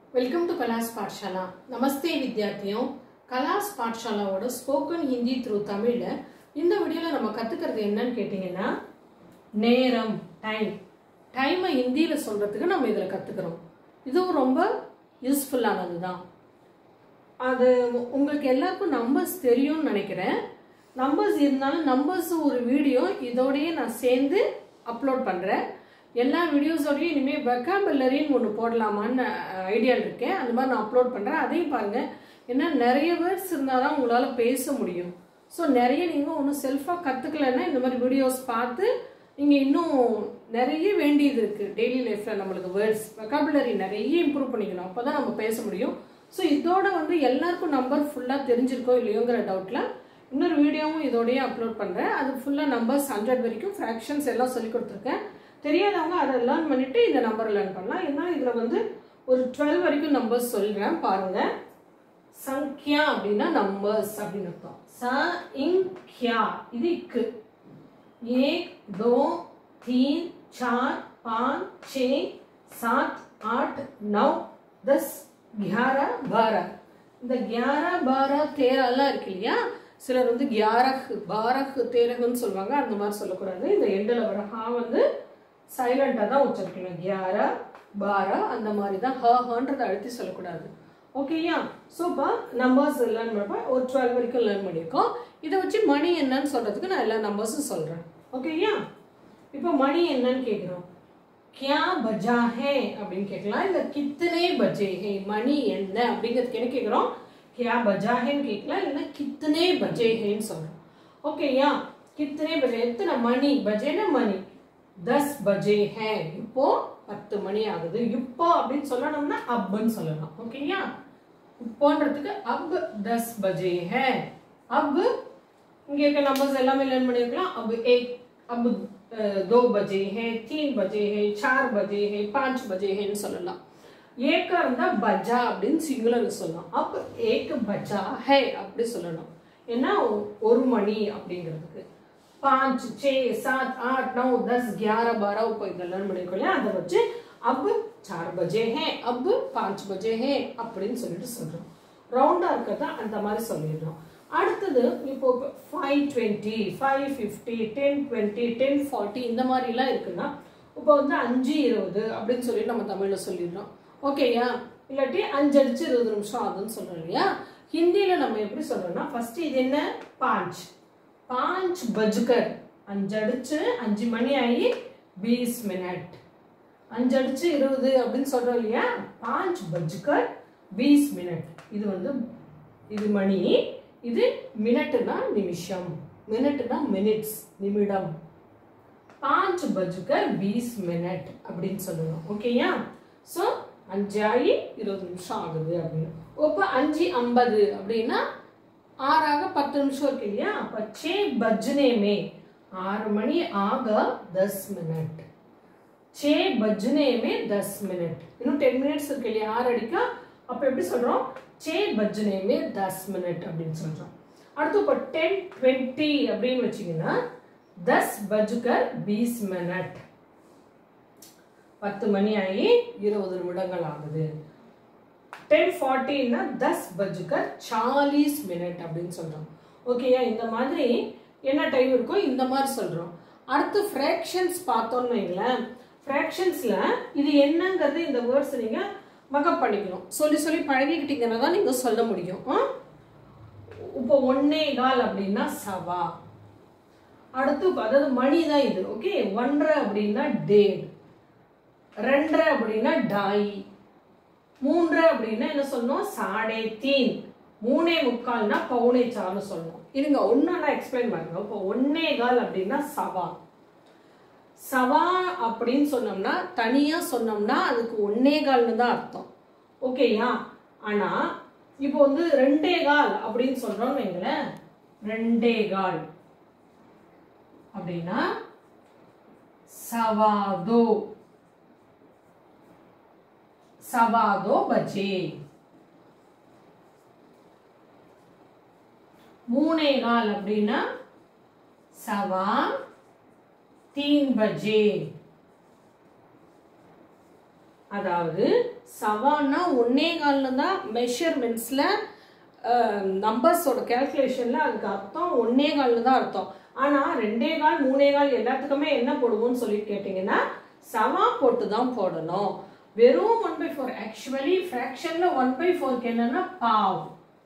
welcome to class Pathshala நமஸ்தே வித்யார்த்தியும் class பாட்ஷாலாவோட ஸ்போக்கன் ஹிந்தி த்ரூ தமிழ்ல இந்த வீடியோல நம்ம கத்துக்கிறது என்னன்னு கேட்டிங்கன்னா நேரம் டைம் டைமை ஹிந்தியில சொல்றதுக்கு நம்ம இதில் கத்துக்கிறோம் இதுவும் ரொம்ப யூஸ்ஃபுல்லானது தான் அது உங்களுக்கு எல்லாருக்கும் நம்பர்ஸ் தெரியும்னு நினைக்கிறேன் நம்பர்ஸ் இருந்தாலும் நம்பர்ஸ் ஒரு வீடியோ இதோடயே நான் சேர்ந்து அப்லோட் பண்ணுறேன் எல்லா வீடியோஸோடையும் இனிமேல் வெக்காபுலரின்னு ஒன்று போடலாமான்னு ஐடியாவில் இருக்கேன் அந்த மாதிரி நான் அப்லோட் பண்ணுறேன் அதையும் பாருங்கள் ஏன்னா நிறைய வேர்ட்ஸ் இருந்தால் தான் உங்களால் பேச முடியும் ஸோ நிறைய நீங்கள் ஒன்றும் செல்ஃபாக கற்றுக்கலன்னா இந்த மாதிரி வீடியோஸ் பார்த்து நீங்கள் இன்னும் நிறைய வேண்டியது இருக்குது டெய்லி லைஃப்பில் நம்மளுக்கு வேர்ட்ஸ் வெக்காபுலரி நிறைய இம்ப்ரூவ் பண்ணிக்கணும் அப்போ தான் நம்ம பேச முடியும் ஸோ இதோட வந்து எல்லாருக்கும் நம்பர் ஃபுல்லாக தெரிஞ்சிருக்கோ இல்லையோங்கிற டவுட்டில் இன்னொரு வீடியோவும் இதோடய அப்லோட் பண்ணுறேன் அது ஃபுல்லாக நம்பர்ஸ் ஹண்ட்ரட் வரைக்கும் ஃப்ராக்ஷன்ஸ் எல்லாம் சொல்லி கொடுத்துருக்கேன் தெரியாதவங்க அதை லேர்ன் பண்ணிவிட்டு இந்த நம்பர் லேர்ன் பண்ணலாம் ஏன்னா இதில் வந்து ஒரு டுவெல் வரைக்கும் நம்பர்ஸ் சொல்கிறேன் பாருங்கள் சங்கியா அப்படின்னா நம்பர்ஸ் அப்படின்னு அர்த்தம் ச இங் கியா இது இக்கு एक दो तीन चार पाँच छ सात आठ नौ दस ग्यारह बारह இந்த கியாரா பாரா தேராலாம் இருக்கு இல்லையா சிலர் வந்து கியாரஹ் பாரஹ் தேரகுன்னு சொல்லுவாங்க அந்த மாதிரி சொல்லக்கூடாது இந்த எண்டில் வர ஹா வந்து சைலண்டாக தான் உச்சரிக்கணும் கியாரா பாரா அந்த மாதிரி தான் ஹ ஹன்றதை அழுத்தி சொல்லக்கூடாது ஓகேயா ஸோ இப்போ நம்பர்ஸ் லேர்ன் பண்ணப்போ ஒரு டுவெல் வரைக்கும் லேர்ன் பண்ணியிருக்கோம் இதை வச்சு மணி என்னன்னு சொல்கிறதுக்கு நான் எல்லா நம்பர்ஸும் சொல்கிறேன் ஓகேயா இப்போ மணி என்னன்னு கேட்குறோம் கியா பஜா ஹே அப்படின்னு கேட்கலாம் இல்லை கித்தனே பஜே ஹே மணி என்ன அப்படிங்கிறதுக்கு என்ன கேட்குறோம் கியா பஜா ஹேன்னு கேட்கலாம் இல்லைன்னா கித்தனே பஜே ஹேன்னு சொல்கிறோம் ஓகேயா கித்தனே பஜே எத்தனை மணி பஜேனா மணி தஸ் பஜே ஹே இப்போ பத்து மணி ஆகுது இப்போ அப்படின்னு சொல்லணும்னா அப்னு சொல்லலாம் ஓகேயா இப்போன்றதுக்கு அப் தஸ் பஜே ஹே அப் இங்க இருக்க நம்பர்ஸ் எல்லாமே லேர்ன் பண்ணிருக்கலாம் अब एक अब दो बजे है तीन बजे है चार बजे है पांच बजे है சொல்லலாம் ஏக்கா இருந்தா பஜா அப்படின்னு சிங்குலர் சொல்லலாம் அப் ஏக் பஜா ஹே அப்படி சொல்லணும் ஏன்னா ஒரு மணி அப்படிங்கிறதுக்கு पाँच छः सात आठ नौ दस ग्यारह बारह இப்போ இதெல்லாம் பண்ணிருக்கோம் இல்லையா அதை வச்சு அப் சார் பஜே ஹே அப் பாஞ்ச் பஜே ஹே அப்படின்னு சொல்லிட்டு சொல்றோம் ரவுண்டா இருக்கிறதா அந்த மாதிரி சொல்லிடுறோம் அடுத்தது இப்போ five twenty five fifty ten twenty ten forty இந்த மாதிரிலாம் இருக்குன்னா இப்போ வந்து அஞ்சு இருபது அப்படின்னு சொல்லி நம்ம தமிழில் சொல்லிடுறோம் ஓகேயா இல்லாட்டி அஞ்சு அடிச்சு இருபது நிமிஷம் ஆகுதுன்னு சொல்கிறோம் இல்லையா ஹிந்தியில் நம்ம எப்படி சொல்கிறோம்னா ஃபர்ஸ்ட் இது என்ன பாஞ்ச் பாஞ்ச் பஜ்கர் அஞ்சு அடிச்சு அஞ்சு மணி ஆகி பீஸ் மினிட் அஞ்சு அடிச்சு இருபது அப்படின்னு சொல்கிறோம் இல்லையா பாஞ்ச் பஜ்கர் பீஸ் மினிட் இது வந்து இது மணி இது மினிட்னா நிமிஷம் மினிட்னா மினிட்ஸ் நிமிடம் பாஞ்ச் பஜ்கர் பீஸ் மினிட் அப்படின்னு சொல்லணும் ஓகேயா ஸோ அஞ்சாயி இருபது நிமிஷம் ஆகுது அப்படின்னு இப்போ அஞ்சு ஐம்பது அப்படின்னா ஆறாக பத்து நிமிஷம் இருக்கு இல்லையா அப்போ சே பஜ்னேமே ஆறு மணி ஆக தஸ் மினிட் சே பஜ்னேமே தஸ் மினிட் இன்னும் டென் மினிட்ஸ் இருக்கு இல்லையா ஆறு அடிக்கா அப்போ எப்படி சொல்கிறோம் சே பஜ்னே மே தஸ் மினிட் அப்படின்னு சொல்கிறோம் அடுத்து இப்போ டென் டுவெண்ட்டி அப்படின்னு வச்சிங்கன்னா தஸ் பஜ்கர் பீஸ் மினிட் பத்து மணி ஆகி இருபது நிமிடங்கள் ஆகுது டென் ஃபார்ட்டின்னா தஸ் பஜ்கர் சாலீஸ் மினிட் அப்படின்னு சொல்கிறோம் ஓகேயா இந்த மாதிரி என்ன டைம் இருக்கோ இந்த மாதிரி சொல்கிறோம் அடுத்து ஃப்ராக்ஷன்ஸ் பார்த்தோம்னு வைங்களேன் ஃப்ராக்ஷன்ஸில் இது என்னங்கிறது இந்த வேர்ட்ஸ் நீங்கள் மக்கப் பண்ணிக்கணும் சொல்லி சொல்லி பழகிக்கிட்டீங்கன்னா தான் நீங்கள் சொல்ல முடியும் இப்போ ஒன்னே கால் அப்படின்னா சவா அடுத்து அதாவது மணி தான் இது ஓகே ஒன்றரை அப்படின்னா டேட் ரெண்டரை அப்படின்னா டாய் மூன்றரை அப்படின்னா என்ன சொல்லணும் சாடே தீன் மூணே முக்கால்னா பவுனே சார்னு சொல்லணும் இருங்க ஒன்று நான் எக்ஸ்பிளைன் பண்ணுறேன் இப்போ ஒன்னே கால் அப்படின்னா சவா சவா அப்படின்னு சொன்னோம்னா தனியாக சொன்னோம்னா அதுக்கு ஒன்னே கால்னு தான் அர்த்தம் ஓகேயா ஆனால் இப்போ வந்து ரெண்டே கால் அப்படின்னு சொல்கிறோம்னு வைங்களேன் ரெண்டே கால் அப்படின்னா சவாதோ சவாதோ பஜே மூணே கால் அப்படின்னா சவா तीन बजे அதாவது சவான்னா ஒன்னே கால்ல தான் மெஷர்மெண்ட்ஸில் நம்பர்ஸோட கேல்குலேஷனில் அதுக்கு அர்த்தம் ஒன்னே கால்னு தான் அர்த்தம் ஆனால் ரெண்டே கால் மூணே கால் எல்லாத்துக்குமே என்ன போடுவோம்னு சொல்லி கேட்டிங்கன்னா சவா போட்டு தான் போடணும் வெறும் ஒன் பை ஃபோர் ஆக்சுவலி ஃப்ராக்ஷனில் ஒன் பை ஃபோருக்கு என்னன்னா பாவ்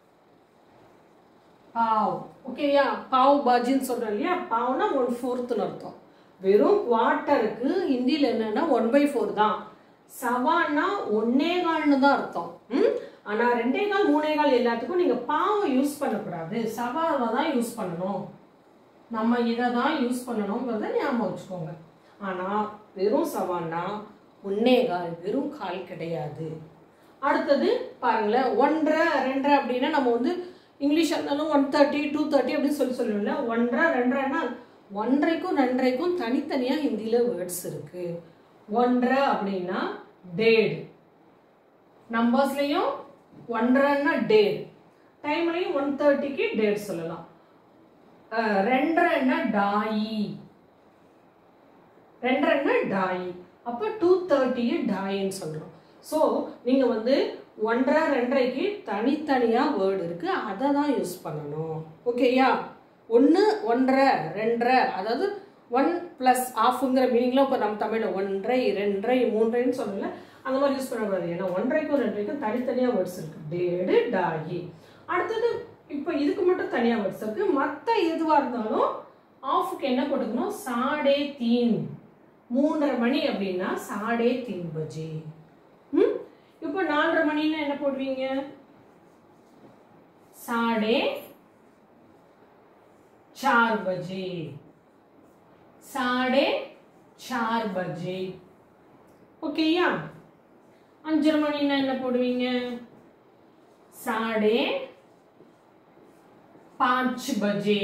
பாவ் ஓகேயா பாவ் பாஜின்னு சொல்கிறோம் இல்லையா பாவ்னா ஒன் ஃபோர்த்துன்னு அர்த்தம் வெறும் குவார்ட்டருக்கு ஹிந்தியில் என்னன்னா ஒன் பை ஃபோர் தான் சவான்னா ஒன்னே கால்னு தான் அர்த்தம் ம் ஆனால் ரெண்டே கால் மூணே கால் எல்லாத்துக்கும் நீங்கள் பாவை யூஸ் பண்ணக்கூடாது சவாவை தான் யூஸ் பண்ணணும் நம்ம இதை தான் யூஸ் பண்ணணுங்கிறத ஞாபகம் வச்சுக்கோங்க ஆனால் வெறும் சவான்னா ஒன்னே கால் வெறும் கால் கிடையாது அடுத்தது பாருங்களேன் ஒன்றரை ரெண்டரை அப்படின்னா நம்ம வந்து இங்கிலீஷ் இருந்தாலும் ஒன் தேர்ட்டி டூ தேர்ட்டி அப்படின்னு சொல்லி சொல்லுவோம்ல ஒன்றரை ரெண்டரைன்னா ஒன்றைக்கும் ரெண்டரைக்கும் தனித்தனியாக ஹிந்தியில் வேர்ட்ஸ் இருக்கு ஒன்றரை அப்படின்னா டேட் நம்பர்ஸ்லையும் ஒன்றரைன்னா டேட் டைம்லையும் ஒன் தேர்ட்டிக்கு டேட் சொல்லலாம் அஹ், ரெண்டரைன்னா டாயி ரெண்டரைன்னா டாயி அப்போ டூ தேர்ட்டியை டாயின்னு சொல்கிறோம் ஸோ நீங்கள் வந்து ஒன்றரை ரெண்டரைக்கு தனித்தனியாக வேர்டு இருக்குது அதை தான் யூஸ் பண்ணணும் ஓகேயா ஒன்று ஒன்றரை ரெண்டரை அதாவது ஒன் ப்ளஸ் ஆஃப்ங்கிற மீனிங்கில் இப்போ நம்ம தமிழில் ஒன்றை ரெண்டரை மூன்றைன்னு சொல்லல அந்த மாதிரி யூஸ் பண்ணக்கூடாது ஏன்னா ஒன்றைக்கும் ரெண்டரைக்கும் தனித்தனியாக வேர்ட்ஸ் இருக்குது டேடு டாயி அடுத்தது இப்போ இதுக்கு மட்டும் தனியாக வேர்ட்ஸ் இருக்குது மற்ற எதுவாக இருந்தாலும் ஆஃபுக்கு என்ன போட்டுக்கணும் சாடே தீன் மூன்றரை மணி அப்படின்னா சாடே தீன் பஜே ம் இப்போ நாலரை மணின்னா என்ன போடுவீங்க சாடே चार बजे साढ़े चार बजे ஓகேயா அஞ்சரை மணின்னா என்ன போடுவீங்க சாடே பாஞ்ச் பஜே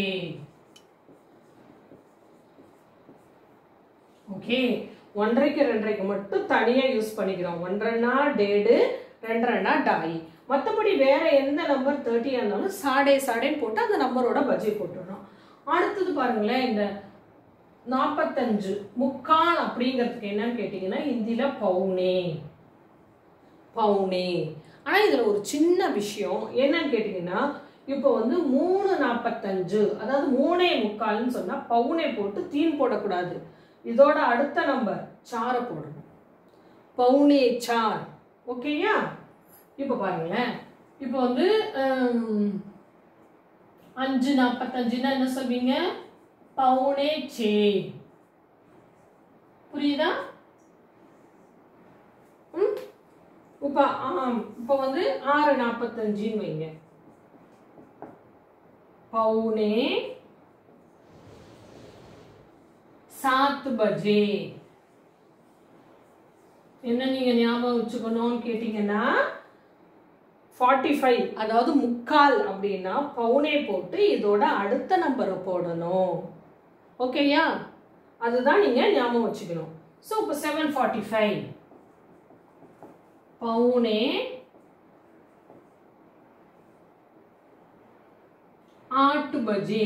ஓகே ஒன்றரைக்கு ரெண்டரைக்கு மட்டும் தனியா யூஸ் பண்ணிக்கிறோம் ஒன்றரைனா டேடு ரெண்டரைனா டாயி மற்றபடி வேற எந்த நம்பர் தேர்ட்டியா இருந்தாலும் சாடே சாடேன்னு போட்டு அந்த நம்பரோட பஜ்ஜி போட்டுடணும் அடுத்தது பாருங்களேன் இந்த நாற்பத்தஞ்சு முக்கால் அப்படிங்கிறதுக்கு என்னன்னு கேட்டிங்கன்னா ஹிந்தியில பவுனே பவுனே ஆனால் இதில் ஒரு சின்ன விஷயம் என்னன்னு கேட்டிங்கன்னா இப்போ வந்து மூணு நாற்பத்தஞ்சு அதாவது மூணே முக்கால்னு சொன்னால் பவுனே போட்டு தீன் போடக்கூடாது இதோட அடுத்த நம்பர் சாரை போடணும் பவுனே சார் ஓகேயா இப்போ பாருங்களேன் இப்போ வந்து ஹம், அஞ்சு நாற்பத்தஞ்சுன்னா என்ன சொல்வீங்க பவுனே சே புரியுதா ம் இப்போ ஆம் இப்போ வந்து ஆறு நாற்பத்தஞ்சுன்னு வைங்க பவுனே சாத் பஜே என்ன நீங்க ஞாபகம் வச்சுக்கணும்னு கேட்டீங்கன்னா ஃபார்ட்டி ஃபைவ் அதாவது முக்கால் அப்படின்னா பவுனே போட்டு இதோட அடுத்த நம்பரை போடணும் ஓகேயா அதுதான் நீங்க ஞாபகம் வச்சுக்கணும் ஸோ இப்போ செவன் ஃபார்ட்டி ஃபைவ் பவுனே आठ बजे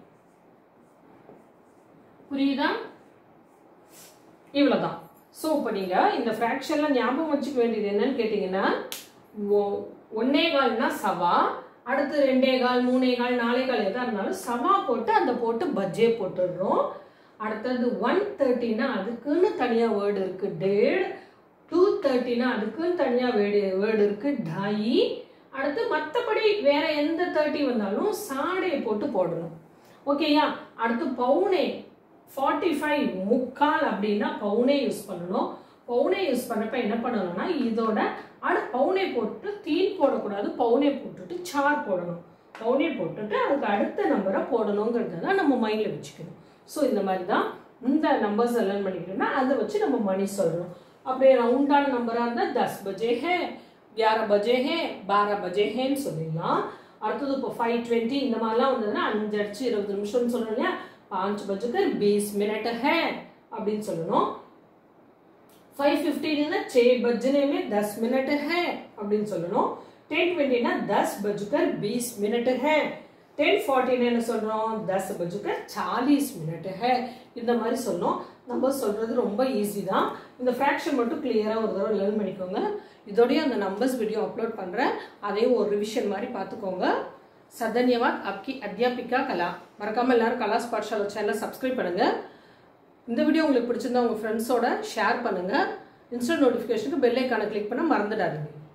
புரியுதா இவ்வளவுதான் ஸோ இப்போ நீங்க இந்த ஃப்ராக்ஷன்ல ஞாபகம் வச்சுக்க வேண்டியது என்னன்னு கேட்டிங்கன்னா ஒ- ஒன்னே கால்னா சவா அடுத்து ரெண்டே கால் மூணே கால் நாலே கால் எதா இருந்தாலும் சவா போட்டு அந்த போட்டு பஜ்ஜே போட்டுடுறோம் அடுத்தது ஒன் தேர்ட்டினா அதுக்குன்னு தனியாக வேர்டு இருக்கு டேட் டூ தேர்ட்டினா அதுக்குன்னு தனியாக வேர்டு வேர்டு இருக்கு டாயி அடுத்து மற்றபடி வேற எந்த தேர்ட்டி வந்தாலும் சாடே போட்டு போடணும் ஓகேயா அடுத்து பவுனே ஃபார்ட்டி ஃபைவ் முக்கால் அப்படின்னா பவுனே யூஸ் பண்ணணும் பவுனே யூஸ் பண்ணப்ப என்ன பண்ணணும்னா இதோட அடு பவுனே போட்டு தீன் போடக்கூடாது பவுனே போட்டுட்டு சார் போடணும் பவுனே போட்டுட்டு அதுக்கு அடுத்த நம்பரை போடணுங்கிறத தான் நம்ம மைண்டில் வச்சுக்கணும் ஸோ இந்த மாதிரி தான் இந்த நம்பர்ஸ் எல்லாம் பண்ணிக்கிட்டோம்னா அதை வச்சு நம்ம மணி சொல்லணும் அப்படியே ரவுண்டான நம்பராக இருந்தால் தஸ் பஜே ஹே ग्यारह बजे हैं बारह बजे हैं சொல்லிடலாம் அடுத்தது இப்போ ஃபைவ் டுவெண்ட்டி இந்த மாதிரிலாம் வந்ததுன்னா அஞ்சு அடிச்சு இருபது நிமிஷம்னு சொல்லணும் இல்லையா பாஞ்சு பஜுக்கு பீஸ் மினிட் ஹே அப்படின்னு சொல்லணும் ஃபைவ் ஃபிஃப்டீன்னா छः बजने में दस मिनट है அப்படின்னு சொல்லணும் டென் டுவெண்ட்டினா दस बजकर बीस मिनट है டென் ஃபார்ட்டின்னு என்ன சொல்றோம் दस बजकर चालीस मिनट है இந்த மாதிரி சொல்லணும் நம்பர் சொல்கிறது ரொம்ப ஈஸி தான் இந்த ஃப்ராக்ஷன் மட்டும் கிளியராக ஒரு தடவை லேர்ன் பண்ணிக்கோங்க இதோடய அந்த நம்பர்ஸ் வீடியோ அப்லோட் பண்ணுறேன் அதையும் ஒரு ரிவிஷன் மாதிரி பார்த்துக்கோங்க சதன்யவாத் அப்கி அத்தியாபிகா கலா மறக்காமல் எல்லாரும் கலாஸ் பாட்ஷாலா சேனலை சப்ஸ்கிரைப் பண்ணுங்கள் இந்த வீடியோ உங்களுக்கு பிடிச்சிருந்தா உங்கள் ஃப்ரெண்ட்ஸோட ஷேர் பண்ணுங்கள் இன்ஸ்டன்ட் நோட்டிஃபிகேஷனுக்கு பெல் ஐக்கானை கிளிக் பண்ண மறந்துடாதீங்க